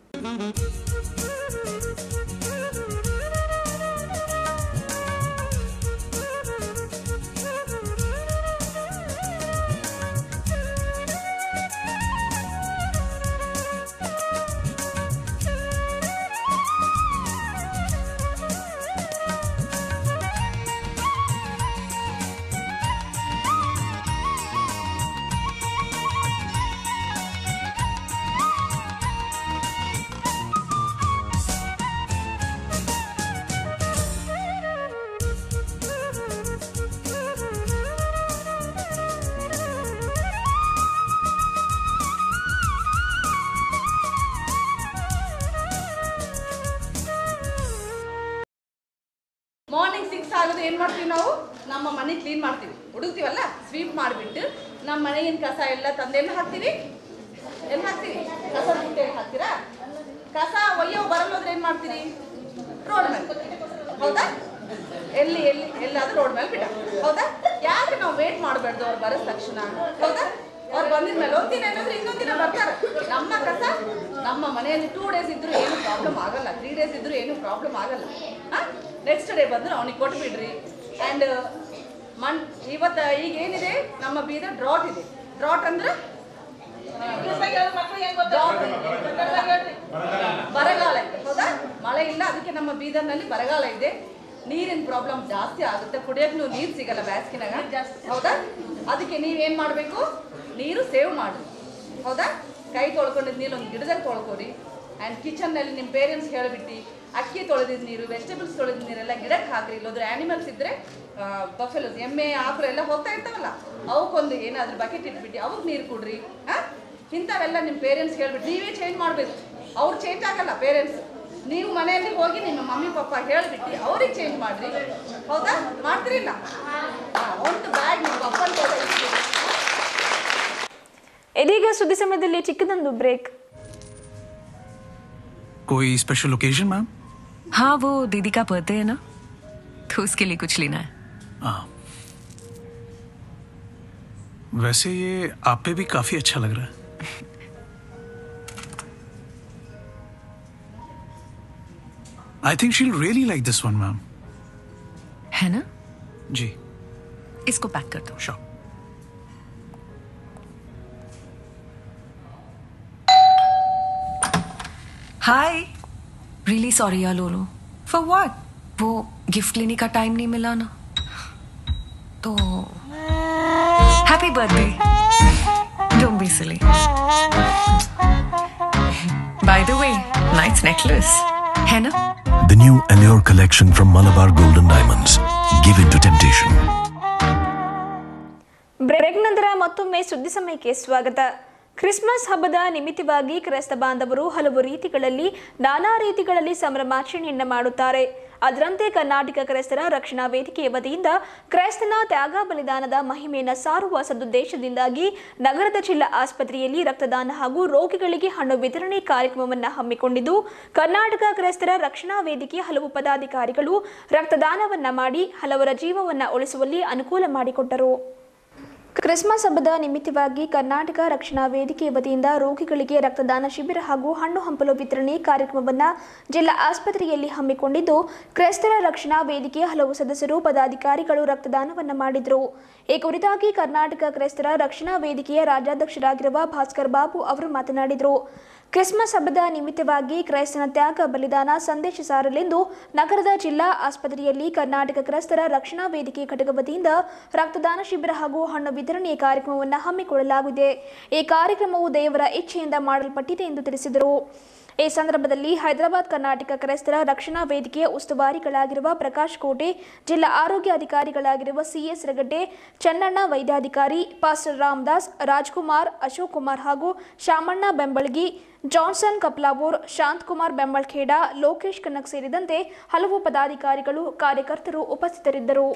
ಮಾರ್ನಿಂಗ್ ಸಿಕ್ಸ್ ಆಗೋದು ಏನು ಮಾಡ್ತೀವಿ ನಾವು ನಮ್ಮ ಮನೆ ಕ್ಲೀನ್ ಮಾಡ್ತೀವಿ ಹುಡುಕ್ತೀವಲ್ಲ ಸ್ವೀಪ್ ಮಾಡಿಬಿಟ್ಟು ನಮ್ಮ ಮನೆಗಿನ ಕಸ ಎಲ್ಲ ತಂದೆಲ್ಲ ಹಾಕ್ತೀವಿ ಎಲ್ಲಿ ಹಾಕ್ತೀವಿ ಕಸ ಬುಟ್ಟೆಗೆ ಹಾಕ್ತೀರಾ ಕಸ ಒಯ್ಯೋ ಬರಲ್ಲೋದ್ರೆ ಏನು ಮಾಡ್ತೀರಿ ರೋಡ್ ಮೇಲೆ ಹೌದಾ ಎಲ್ಲಿ ಎಲ್ಲಿ ಎಲ್ಲಾದ್ರೂ ರೋಡ್ ಮೇಲೆ ಬಿಡ ಹೌದಾ ಯಾಕೆ ನಾವು ವೇಟ್ ಮಾಡಬಾರ್ದು ಅವ್ರು ಬರೋ ತಕ್ಷಣ ಹೌದಾ ಅವ್ರು ಬಂದಿದ ಮೇಲೆ ಒಂದಿನ ಏನಾದ್ರೆ ಇನ್ನೊಂದ್ ದಿನ ಬರ್ತಾರೆ ನಮ್ಮ ಕಸ ನಮ್ಮ ಮನೆಯಲ್ಲಿ ಟೂ ಡೇಸ್ ಇದ್ರು ಏನು ಪ್ರಾಬ್ಲಮ್ ಆಗಲ್ಲ ತ್ರೀ ಡೇಸ್ ಇದ್ರು ಏನು ಪ್ರಾಬ್ಲಮ್ ಆಗಲ್ಲ ನೆಕ್ಸ್ಟ್ ಡೇ ಬಂದ್ರೆ ಅವನಿಗೆ ಕೊಟ್ಬಿಡ್ರಿ ಆ್ಯಂಡ್ ಮಣ್ ಇವತ್ತು ಈಗ ಏನಿದೆ ನಮ್ಮ ಬೀದರ್ ಡ್ರಾಟ್ ಇದೆ ಡ್ರಾಟ್ ಅಂದ್ರೆ Drought. ಬರಗಾಲ ಇದೆ ಹೌದಾ ಮಳೆ ಇಲ್ಲ ಅದಕ್ಕೆ ನಮ್ಮ ಬೀದರ್ನಲ್ಲಿ ಬರಗಾಲ ಇದೆ ನೀರಿನ ಪ್ರಾಬ್ಲಮ್ ಜಾಸ್ತಿ ಆಗುತ್ತೆ ಕುಡಿಯೋಕ್ಕೂ ನೀರು ಸಿಗಲ್ಲ ಬ್ಯಾಸ್ಗಿನಾಗ ಹೌದಾ ಅದಕ್ಕೆ ನೀವೇನ್ ಮಾಡಬೇಕು ನೀರು ಸೇವ್ ಮಾಡಿ ಹೌದಾ ಕೈ ತೊಳ್ಕೊಂಡಿದ್ ನೀರು ಒಂದು ಗಿಡದಲ್ಲಿ ತೊಳ್ಕೊರಿ ಆ್ಯಂಡ್ ಕಿಚನ್ನಲ್ಲಿ ನಿಮ್ಮ ಪೇರೆಂಟ್ಸ್ ಹೇಳಿಬಿಟ್ಟು ಅಕ್ಕಿ ತೊಳೆದಿದ್ದ ನೀರು ವೆಜಿಟೇಬಲ್ಸ್ ತೊಳೆದ ನೀರೆಲ್ಲ ಗಿಡಕ್ಕೆ ಹಾಕ್ರಿ ಇಲ್ಲೋದ್ರೆ ಆ್ಯನಿಮಲ್ಸ್ ಇದ್ರೆ ಬಫೆಲೋಸ್ ಎಮ್ಮೆ ಆಕಳು ಎಲ್ಲ ಹೋಗ್ತಾ ಇರ್ತಾವಲ್ಲ ಅವಕ್ಕೊಂದು ಏನಾದ್ರೂ ಬಕೆಟ್ ಇಟ್ಬಿಟ್ಟು ಅವಕ್ಕೆ ನೀರು ಕೊಡ್ರಿ ಹಾಂ ಇಂಥವೆಲ್ಲ ನಿಮ್ಮ ಪೇರೆಂಟ್ಸ್ ಹೇಳ್ಬಿಟ್ಟು ನೀವೇ ಚೇಂಜ್ ಮಾಡಬೇಕು ಅವ್ರು ಚೇಂಜ್ ಆಗಲ್ಲ ಪೇರೆಂಟ್ಸ್ ನೀವು ಮನೆಯಲ್ಲಿ ಹೋಗಿ ನಿಮ್ಮ ಮಮ್ಮಿ ಪಪ್ಪ ಹೇಳ್ಬಿಟ್ಟು ಅವ್ರಿಗೆ ಚೇಂಜ್ ಮಾಡ್ರಿ ಹೌದಾ ಮಾಡ್ತಿರಿಲ್ಲ ಒಂದು ಬ್ಯಾಗ್ ನಿಮ್ಮ ಪಪ್ಪನ ಕೈಯಲ್ಲಿ ಇಟ್ಬಿಡಿ. ಇದೀಗ ಸುದ್ದಿ ಸಮಯದಲ್ಲಿ ಚಿಕ್ಕದೊಂದು ಬ್ರೇಕ್ कोई स्पेशल ओकेजन मैम हाँ वो दीदी का बर्थडे है ना तो उसके लिए कुछ लेना है हाँ वैसे ये आप पे भी काफी अच्छा लग रहा है I think she'll really like this one ma'am है ना जी इसको पैक कर दो श्योर हाय रियली सॉरी यार लोलो फॉर व्हाट वो गिफ्ट लेने का टाइम नहीं मिला ना तो happy birthday don't be silly by the way nice necklace है ना The new Allure collection from Malabar Golden Diamonds. Give in to temptation. Break ನಂತರ ಮತ್ತೊಮ್ಮೆ ಸುದ್ದಿ ಸಮಯಕ್ಕೆ ಸ್ವಾಗತ ಕ್ರಿಸ್ಮಸ್ ಹಬ್ಬದ ನಿಮಿತ್ತವಾಗಿ ಕ್ರೈಸ್ತ ಬಾಂಧವರು ಹಲವು ರೀತಿಗಳಲ್ಲಿ ನಾನಾ ರೀತಿಗಳಲ್ಲಿ ಸಂಭ್ರಮಾಚರಣೆಯನ್ನು ಮಾಡುತ್ತಾರೆ ಅದರಂತೆ ಕರ್ನಾಟಕ ಕ್ರೈಸ್ತರ ರಕ್ಷಣಾ ವೇದಿಕೆಯ ವತಿಯಿಂದ ಕ್ರೈಸ್ತನ ತ್ಯಾಗ ಬಲಿದಾನದ ಮಹಿಮೆಯನ್ನು ಸಾರುವ ಸದುದ್ದೇಶದಿಂದಾಗಿ ನಗರದ ಜಿಲ್ಲಾ ಆಸ್ಪತ್ರೆಯಲ್ಲಿ ರಕ್ತದಾನ ಹಾಗೂ ರೋಗಿಗಳಿಗೆ ಹಣ್ಣು ವಿತರಣೆ ಕಾರ್ಯಕ್ರಮವನ್ನು ಹಮ್ಮಿಕೊಂಡಿದ್ದು ಕರ್ನಾಟಕ ಕ್ರೈಸ್ತರ ರಕ್ಷಣಾ ವೇದಿಕೆಯ ಹಲವು ಪದಾಧಿಕಾರಿಗಳು ರಕ್ತದಾನವನ್ನ ಮಾಡಿ ಹಲವರ ಜೀವವನ್ನ ಉಳಿಸುವಲ್ಲಿ ಅನುಕೂಲ ಮಾಡಿಕೊಟ್ಟರು ಕ್ರಿಸ್ಮಸ್ ಹಬ್ಬದ ನಿಮಿತ್ತವಾಗಿ ಕರ್ನಾಟಕ ರಕ್ಷಣಾ ವೇದಿಕೆ ವತಿಯಿಂದ ರೋಗಿಗಳಿಗೆ ರಕ್ತದಾನ ಶಿಬಿರ ಹಾಗೂ ಹಣ್ಣು ಹಂಪಲು ವಿತರಣೆ ಕಾರ್ಯಕ್ರಮವನ್ನು ಜಿಲ್ಲಾ ಆಸ್ಪತ್ರೆಯಲ್ಲಿ ಹಮ್ಮಿಕೊಂಡಿದ್ದು ಕ್ರೈಸ್ತರ ರಕ್ಷಣಾ ವೇದಿಕೆಯ ಹಲವು ಸದಸ್ಯರು ಪದಾಧಿಕಾರಿಗಳು ರಕ್ತದಾನವನ್ನು ಮಾಡಿದರು ಈ ಕುರಿತಾಗಿ ಕರ್ನಾಟಕ ಕ್ರೈಸ್ತರ ರಕ್ಷಣಾ ವೇದಿಕೆಯ ರಾಜ್ಯಾಧ್ಯಕ್ಷರಾಗಿರುವ ಭಾಸ್ಕರ್ ಬಾಬು ಅವರು ಮಾತನಾಡಿದರು ಕ್ರಿಸ್ಮಸ್ ಹಬ್ಬದ ನಿಮಿತ್ತವಾಗಿ ಕ್ರೈಸ್ತನ ತ್ಯಾಗ ಬಲಿದಾನ ಸಂದೇಶ ಸಾರಲೆಂದು ನಗರದ ಜಿಲ್ಲಾ ಆಸ್ಪತ್ರೆಯಲ್ಲಿ ಕರ್ನಾಟಕ ಕ್ರೈಸ್ತರ ರಕ್ಷಣಾ ವೇದಿಕೆ ಘಟಕ ವತಿಯಿಂದ ರಕ್ತದಾನ ಶಿಬಿರ ಹಾಗೂ ಹಣ್ಣು ವಿತರಣೆಯ ಕಾರ್ಯಕ್ರಮವನ್ನು ಹಮ್ಮಿಕೊಳ್ಳಲಾಗಿದೆ ಈ ಕಾರ್ಯಕ್ರಮವು ದೇವರ ಇಚ್ಛೆಯಿಂದ ಮಾಡಲ್ಪಟ್ಟಿದೆ ಎಂದು ತಿಳಿಸಿದರು ಈ ಸಂದರ್ಭದಲ್ಲಿ ಹೈದರಾಬಾದ್ ಕರ್ನಾಟಕ ಕ್ರೈಸ್ತರ ರಕ್ಷಣಾ ವೇದಿಕೆಯ ಉಸ್ತುವಾರಿಗಳಾಗಿರುವ ಪ್ರಕಾಶ್ ಕೋಟೆ ಜಿಲ್ಲಾ ಆರೋಗ್ಯ ಅಧಿಕಾರಿಗಳಾಗಿರುವ ಸಿಎಸ್ ರಗಡ್ಡೆ ಚನ್ನಣ್ಣ ವೈದ್ಯಾಧಿಕಾರಿ ಪಾಸ್ಟರ್ ರಾಮದಾಸ್ ರಾಜ್ಕುಮಾರ್ ಅಶೋಕ್ ಕುಮಾರ್ ಹಾಗೂ ಶಾಮಣ್ಣ ಬೆಂಬಳ್ಗಿ ಜಾನ್ಸನ್ ಕಪ್ಲಾವೂರ್ ಶಾಂತಕುಮಾರ್ ಬೆಂಬಳ್ಖೇಡ ಲೋಕೇಶ್ ಕನಕ್ ಸೇರಿದಂತೆ ಹಲವು ಪದಾಧಿಕಾರಿಗಳು ಕಾರ್ಯಕರ್ತರು ಉಪಸ್ಥಿತರಿದ್ದರು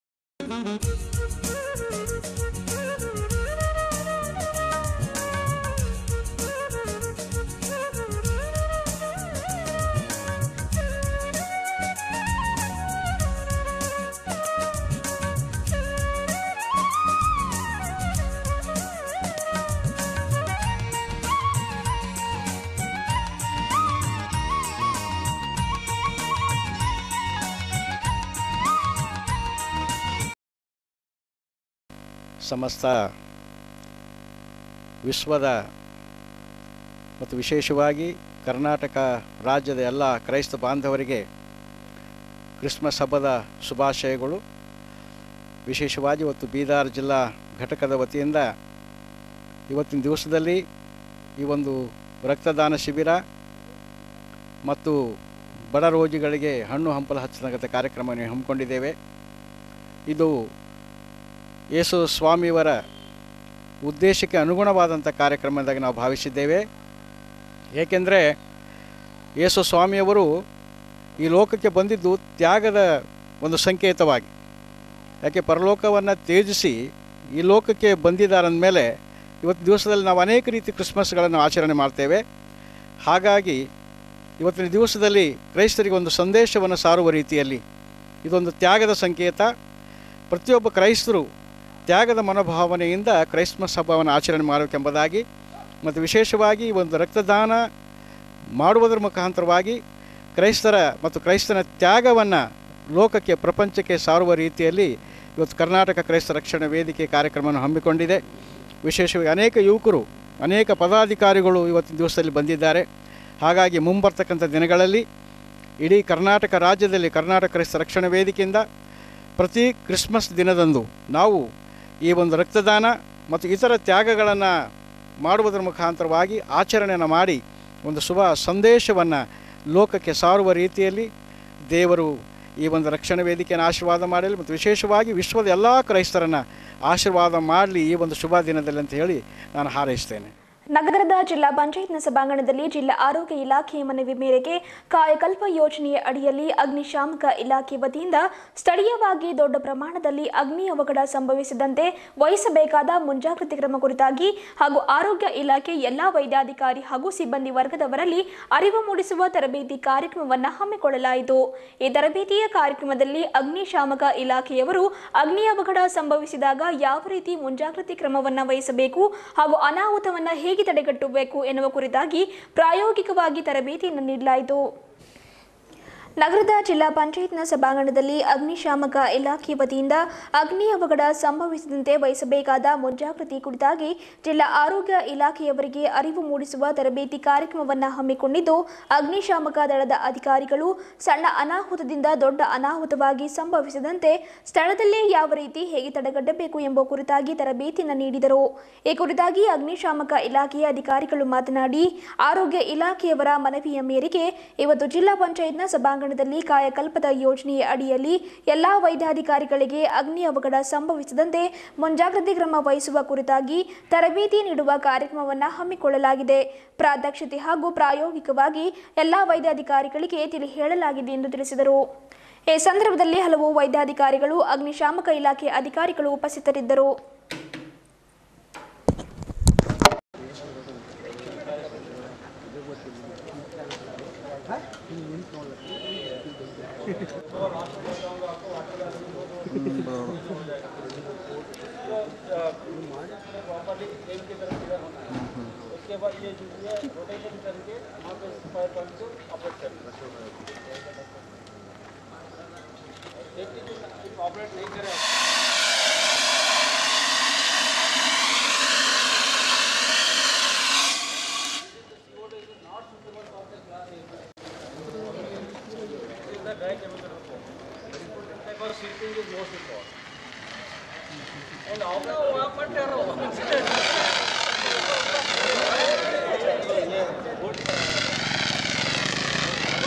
ಸಮಸ್ತ ವಿಶ್ವದ ಮತ್ತು ವಿಶೇಷವಾಗಿ ಕರ್ನಾಟಕ ರಾಜ್ಯದ ಎಲ್ಲ ಕ್ರೈಸ್ತ ಬಾಂಧವರಿಗೆ ಕ್ರಿಸ್ಮಸ್ ಹಬ್ಬದ ಶುಭಾಶಯಗಳು ವಿಶೇಷವಾಗಿ ಇವತ್ತು ಬೀದಾರ್ ಜಿಲ್ಲಾ ಘಟಕದ ವತಿಯಿಂದ ಇವತ್ತಿನ ದಿವಸದಲ್ಲಿ ಈ ಒಂದು ರಕ್ತದಾನ ಶಿಬಿರ ಮತ್ತು ಬಡ ರೋಗಿಗಳಿಗೆ ಹಣ್ಣು ಹಂಪಲು ಹಚ್ಚತಕ್ಕಂಥ ಕಾರ್ಯಕ್ರಮವನ್ನು ಹಮ್ಮಿಕೊಂಡಿದ್ದೇವೆ ಇದು ಯೇಸು ಸ್ವಾಮಿಯವರ ಉದ್ದೇಶಕ್ಕೆ ಅನುಗುಣವಾದಂಥ ಕಾರ್ಯಕ್ರಮದಾಗ ನಾವು ಭಾವಿಸಿದ್ದೇವೆ ಏಕೆಂದರೆ ಯೇಸು ಸ್ವಾಮಿಯವರು ಈ ಲೋಕಕ್ಕೆ ಬಂದಿದ್ದು ತ್ಯಾಗದ ಒಂದು ಸಂಕೇತವಾಗಿ ಯಾಕೆ ಪರಲೋಕವನ್ನು ತ್ಯಜಿಸಿ ಈ ಲೋಕಕ್ಕೆ ಬಂದಿದ್ದಾರಂದಮೇಲೆ ಇವತ್ತು ದಿವಸದಲ್ಲಿ ನಾವು ಅನೇಕ ರೀತಿ ಕ್ರಿಸ್ಮಸ್ಗಳನ್ನು ಆಚರಣೆ ಮಾಡ್ತೇವೆ ಹಾಗಾಗಿ ಇವತ್ತಿನ ದಿವಸದಲ್ಲಿ ಕ್ರೈಸ್ತರಿಗೆ ಒಂದು ಸಂದೇಶವನ್ನು ಸಾರುವ ರೀತಿಯಲ್ಲಿ ಇದೊಂದು ತ್ಯಾಗದ ಸಂಕೇತ ಪ್ರತಿಯೊಬ್ಬ ಕ್ರೈಸ್ತರು ತ್ಯಾಗದ ಮನೋಭಾವನೆಯಿಂದ ಕ್ರೈಸ್ಮಸ್ ಹಬ್ಬವನ್ನು ಆಚರಣೆ ಮಾಡಬೇಕೆಂಬುದಾಗಿ ಮತ್ತು ವಿಶೇಷವಾಗಿ ಈ ಒಂದು ರಕ್ತದಾನ ಮಾಡುವುದರ ಮುಖಾಂತರವಾಗಿ ಕ್ರೈಸ್ತರ ಮತ್ತು ಕ್ರೈಸ್ತನ ತ್ಯಾಗವನ್ನು ಲೋಕಕ್ಕೆ ಪ್ರಪಂಚಕ್ಕೆ ಸಾರುವ ರೀತಿಯಲ್ಲಿ ಇವತ್ತು ಕರ್ನಾಟಕ ಕ್ರೈಸ್ತ ರಕ್ಷಣಾ ವೇದಿಕೆ ಕಾರ್ಯಕ್ರಮವನ್ನು ಹಮ್ಮಿಕೊಂಡಿದೆ ವಿಶೇಷವಾಗಿ ಅನೇಕ ಯುವಕರು ಅನೇಕ ಪದಾಧಿಕಾರಿಗಳು ಇವತ್ತಿನ ದಿವಸದಲ್ಲಿ ಬಂದಿದ್ದಾರೆ ಹಾಗಾಗಿ ಮುಂಬರ್ತಕ್ಕಂಥ ದಿನಗಳಲ್ಲಿ ಇಡೀ ಕರ್ನಾಟಕ ರಾಜ್ಯದಲ್ಲಿ ಕರ್ನಾಟಕ ಕ್ರೈಸ್ತ ರಕ್ಷಣಾ ವೇದಿಕೆಯಿಂದ ಪ್ರತಿ ಕ್ರಿಸ್ಮಸ್ ದಿನದಂದು ನಾವು ಈ ಒಂದು ರಕ್ತದಾನ ಮತ್ತು ಇತರ ತ್ಯಾಗಗಳನ್ನು ಮಾಡುವುದರ ಮುಖಾಂತರವಾಗಿ ಆಚರಣೆಯನ್ನು ಮಾಡಿ ಒಂದು ಶುಭ ಸಂದೇಶವನ್ನು ಲೋಕಕ್ಕೆ ಸಾರುವ ರೀತಿಯಲ್ಲಿ ದೇವರು ಈ ಒಂದು ರಕ್ಷಣಾ ವೇದಿಕೆಯನ್ನು ಆಶೀರ್ವಾದ ಮಾಡಲಿ ಮತ್ತು ವಿಶೇಷವಾಗಿ ವಿಶ್ವದ ಎಲ್ಲ ಕ್ರೈಸ್ತರನ್ನು ಆಶೀರ್ವಾದ ಮಾಡಲಿ ಈ ಒಂದು ಶುಭ ದಿನದಲ್ಲಿ ಅಂತ ಹೇಳಿ ನಾನು ಹಾರೈಸ್ತೇನೆ ನಗರದ ಜಿಲ್ಲಾ ಪಂಚಾಯತ್ನ ಸಭಾಂಗಣದಲ್ಲಿ ಜಿಲ್ಲಾ ಆರೋಗ್ಯ ಇಲಾಖೆಯ ಮನವಿ ಮೇರೆಗೆ ಕಾಯಕಲ್ಪ ಯೋಜನೆಯ ಅಡಿಯಲ್ಲಿ ಅಗ್ನಿಶಾಮಕ ಇಲಾಖೆ ವತಿಯಿಂದ ಸ್ಥಳೀಯವಾಗಿ ದೊಡ್ಡ ಪ್ರಮಾಣದಲ್ಲಿ ಅಗ್ನಿ ಅವಘಡ ಸಂಭವಿಸದಂತೆ ವಹಿಸಬೇಕಾದ ಮುಂಜಾಗ್ರತೆ ಕ್ರಮ ಕುರಿತಾಗಿ ಹಾಗೂ ಆರೋಗ್ಯ ಇಲಾಖೆ ಎಲ್ಲಾ ವೈದ್ಯಾಧಿಕಾರಿ ಹಾಗೂ ಸಿಬ್ಬಂದಿ ವರ್ಗದವರಲ್ಲಿ ಅರಿವು ಮೂಡಿಸುವ ತರಬೇತಿ ಕಾರ್ಯಕ್ರಮವನ್ನು ಹಮ್ಮಿಕೊಳ್ಳಲಾಯಿತು ಈ ತರಬೇತಿಯ ಕಾರ್ಯಕ್ರಮದಲ್ಲಿ ಅಗ್ನಿಶಾಮಕ ಇಲಾಖೆಯವರು ಅಗ್ನಿ ಅವಘಡ ಸಂಭವಿಸಿದಾಗ ಯಾವ ರೀತಿ ಮುಂಜಾಗ್ರತೆ ಕ್ರಮವನ್ನು ವಹಿಸಬೇಕು ಹಾಗೂ ಅನಾಹುತವನ್ನು ಹೇಗೆ ತಡೆಗಟ್ಟಬೇಕು ಎನ್ನುವ ಕುರಿತಾಗಿ ಪ್ರಾಯೋಗಿಕವಾಗಿ ತರಬೇತಿಯನ್ನು ನೀಡಲಾಯಿತು ನಗರದ ಜಿಲ್ಲಾ ಪಂಚಾಯತ್ನ ಸಭಾಂಗಣದಲ್ಲಿ ಅಗ್ನಿಶಾಮಕ ಇಲಾಖೆ ವತಿಯಿಂದ ಅಗ್ನಿ ಅವಘಡ ಸಂಭವಿಸದಂತೆ ವಹಿಸಬೇಕಾದ ಮುಂಜಾಗ್ರತೆ ಕುರಿತಾಗಿ ಜಿಲ್ಲಾ ಆರೋಗ್ಯ ಇಲಾಖೆಯವರಿಗೆ ಅರಿವು ಮೂಡಿಸುವ ತರಬೇತಿ ಕಾರ್ಯಕ್ರಮವನ್ನು ಹಮ್ಮಿಕೊಂಡಿದ್ದು ಅಗ್ನಿಶಾಮಕ ದಳದ ಅಧಿಕಾರಿಗಳು ಸಣ್ಣ ಅನಾಹುತದಿಂದ ದೊಡ್ಡ ಅನಾಹುತವಾಗಿ ಸಂಭವಿಸದಂತೆ ಸ್ಥಳದಲ್ಲೇ ಯಾವ ರೀತಿ ಹೇಗೆ ತಡೆಗಟ್ಟಬೇಕು ಎಂಬ ಕುರಿತಾಗಿ ತರಬೇತಿಯನ್ನು ನೀಡಿದರು ಈ ಕುರಿತಾಗಿ ಅಗ್ನಿಶಾಮಕ ಇಲಾಖೆಯ ಅಧಿಕಾರಿಗಳು ಮಾತನಾಡಿ ಆರೋಗ್ಯ ಇಲಾಖೆಯವರ ಮನವಿಯ ಮೇರೆಗೆ ಇವತ್ತು ಜಿಲ್ಲಾ ಪಂಚಾಯತ್ನ ಸಭಾಂಗಣದಲ್ಲಿ ಕಾಯಕಲ್ಪದ ಯೋಜನೆಯ ಅಡಿಯಲ್ಲಿ ಎಲ್ಲಾ ವೈದ್ಯಾಧಿಕಾರಿಗಳಿಗೆ ಅಗ್ನಿ ಅವಘಡ ಸಂಭವಿಸದಂತೆ ಮುಂಜಾಗ್ರತೆ ಕ್ರಮ ವಹಿಸುವ ಕುರಿತಾಗಿ ತರಬೇತಿ ನೀಡುವ ಕಾರ್ಯಕ್ರಮವನ್ನು ಹಮ್ಮಿಕೊಳ್ಳಲಾಗಿದೆ ಪ್ರಾಧ್ಯಕ್ಷತೆ ಹಾಗೂ ಪ್ರಾಯೋಗಿಕವಾಗಿ ಎಲ್ಲಾ ವೈದ್ಯಾಧಿಕಾರಿಗಳಿಗೆ ತಿಳಿ ಹೇಳಲಾಗಿದೆ ಎಂದು ತಿಳಿಸಿದರು ಈ ಸಂದರ್ಭದಲ್ಲಿ ಹಲವು ವೈದ್ಯಾಧಿಕಾರಿಗಳು ಅಗ್ನಿಶಾಮಕ ಇಲಾಖೆ ಅಧಿಕಾರಿಗಳು ಉಪಸ್ಥಿತರಿದ್ದರು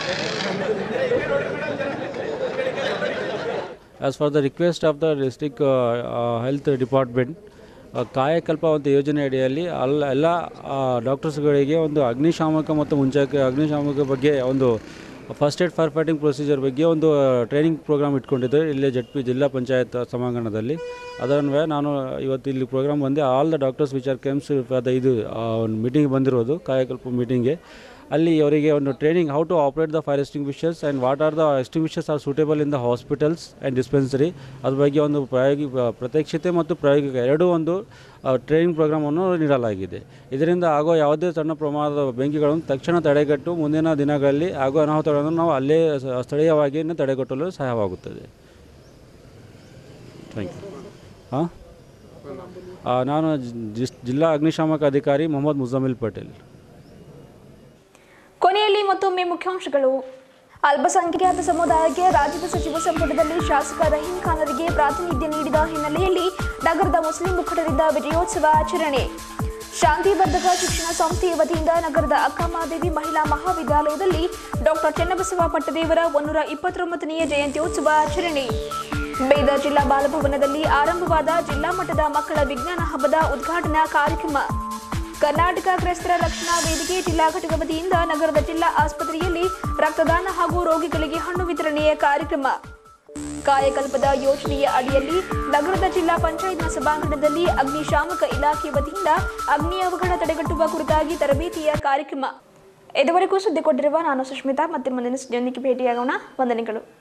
As for the request of the district uh, uh, health department, ಆ, ಕಾಯಕಲ್ಪ ಒಂದು ಯೋಜನೆ ಅಡಿಯಲ್ಲಿ ಅಲ್ಲ ಎಲ್ಲ ಡಾಕ್ಟರ್ಸ್ಗಳಿಗೆ ಒಂದು ಅಗ್ನಿಶಾಮಕ ಮತ್ತು ಮುಂಚಾಕ ಅಗ್ನಿಶಾಮಕ ಬಗ್ಗೆ ಒಂದು first aid fire fighting procedure ಬಗ್ಗೆ ಒಂದು ಟ್ರೈನಿಂಗ್ ಪ್ರೋಗ್ರಾಮ್ ಇಟ್ಕೊಂಡಿದ್ದೆ ಇಲ್ಲೇ ಜಡ್ ಪಿ ಜಿಲ್ಲಾ ಪಂಚಾಯತ್ ಸಭಾಂಗಣದಲ್ಲಿ ಅದನ್ವಯ ನಾನು ಇವತ್ತು ಇಲ್ಲಿ ಪ್ರೋಗ್ರಾಮ್ ಬಂದು all the doctors which are ಕೆಮ್ಸ್ ಅದು ಇದು ಒಂದು ಮೀಟಿಂಗ್ ಬಂದಿರೋದು ಕಾಯಕಲ್ಪ ಮೀಟಿಂಗ್ಗೆ ಅಲ್ಲಿ ಅವರಿಗೆ ಒಂದು training how to operate the fire extinguishers and what are the extinguishers are suitable in the hospitals and dispensary ಅದ್ರ ಬಗ್ಗೆ ಒಂದು ಪ್ರಾಯೋಗಿಕ ಪ್ರತ್ಯಕ್ಷತೆ ಮತ್ತು ಪ್ರಾಯೋಗಿಕ ಎರಡೂ ಒಂದು ಟ್ರೈನಿಂಗ್ ಪ್ರೋಗ್ರಾಮನ್ನು ನೀಡಲಾಗಿದೆ ಇದರಿಂದ ಆಗೋ ಯಾವುದೇ ಸಣ್ಣ ಪ್ರಮಾಣದ ಬೆಂಕಿಗಳನ್ನು ತಕ್ಷಣ ತಡೆಗಟ್ಟು ಮುಂದಿನ ದಿನಗಳಲ್ಲಿ ಆಗೋ ಅನಾಹುತಗಳನ್ನು ನಾವು ಅಲ್ಲೇ ಸ- ಸ್ಥಳೀಯವಾಗಿ ತಡೆಗಟ್ಟಲು ಸಹಾಯವಾಗುತ್ತದೆ ಥ್ಯಾಂಕ್ ಯು ಹಾಂ ನಾನು ಜಿ- ಜಿಲ್ಲಾ ಅಗ್ನಿಶಾಮಕ ಅಧಿಕಾರಿ ಮೊಹಮ್ಮದ್ ಮುಜಮಿಲ್ ಪಟೇಲ್ ಕೊನೆಯಲ್ಲಿ ಮತ್ತೊಮ್ಮೆ ಮುಖ್ಯಾಂಶಗಳು ಅಲ್ಪಸಂಖ್ಯಾತ ಸಮುದಾಯಕ್ಕೆ ರಾಜ್ಯದ ಸಚಿವ ಸಂಪುಟದಲ್ಲಿ ಶಾಸಕ ರಹೀಂ ಖಾನರಿಗೆ ಪ್ರಾತಿನಿಧ್ಯ ನೀಡಿದ ಹಿನ್ನೆಲೆಯಲ್ಲಿ ನಗರದ ಮುಸ್ಲಿಂ ಮುಖಂಡರಿಂದ ವಿಜಯೋತ್ಸವ ಆಚರಣೆ ಶಾಂತಿವರ್ಧಕ ಶಿಕ್ಷಣ ಸಂಸ್ಥೆಯ ವತಿಯಿಂದ ನಗರದ ಅಕ್ಕಮಹಾದೇವಿ ಮಹಿಳಾ ಮಹಾವಿದ್ಯಾಲಯದಲ್ಲಿ ಡಾಕ್ಟರ್ ಚೆನ್ನಬಸವ ಪಟ್ಟದೇವರ ಒಂದೂರ ಇಪ್ಪತ್ತೊಂಬತ್ತನೆಯ ಜಯಂತ್ಯೋತ್ಸವ ಆಚರಣೆ ಬೀದರ್ ಜಿಲ್ಲಾ ಬಾಲಭವನದಲ್ಲಿ ಆರಂಭವಾದ ಜಿಲ್ಲಾ ಮಟ್ಟದ ಮಕ್ಕಳ ವಿಜ್ಞಾನ ಹಬ್ಬದ ಉದ್ಘಾಟನಾ ಕಾರ್ಯಕ್ರಮ ಕರ್ನಾಟಕ ಕ್ರೈಸ್ತರ ರಕ್ಷಣಾ ವೇದಿಕೆ ಜಿಲ್ಲಾ ಘಟಕ ವತಿಯಿಂದ ನಗರದ ಜಿಲ್ಲಾ ಆಸ್ಪತ್ರೆಯಲ್ಲಿ ರಕ್ತದಾನ ಹಾಗೂ ರೋಗಿಗಳಿಗೆ ಹಣ್ಣು ವಿತರಣೆಯ ಕಾರ್ಯಕ್ರಮ ಕಾಯಕಲ್ಪದ ಯೋಜನೆಯ ಅಡಿಯಲ್ಲಿ ನಗರದ ಜಿಲ್ಲಾ ಪಂಚಾಯತ್ನ ಸಭಾಂಗಣದಲ್ಲಿ ಅಗ್ನಿಶಾಮಕ ಇಲಾಖೆ ವತಿಯಿಂದ ಅಗ್ನಿ ಅವಘಡ ತಡೆಗಟ್ಟುವ ಕುರಿತಾಗಿ ತರಬೇತಿಯ ಕಾರ್ಯಕ್ರಮ ಇದುವರೆಗೂ ಸುದ್ದಿ ಕೊಟ್ಟಿರುವ ನಾನು ಸುಷ್ಮಿತಾ ಮತ್ತೆ ಮುಂದಿನ ಸುದ್ದಿಯೊಂದಿಗೆ ಭೇಟಿಯಾಗೋಣ ವಂದನೆಗಳು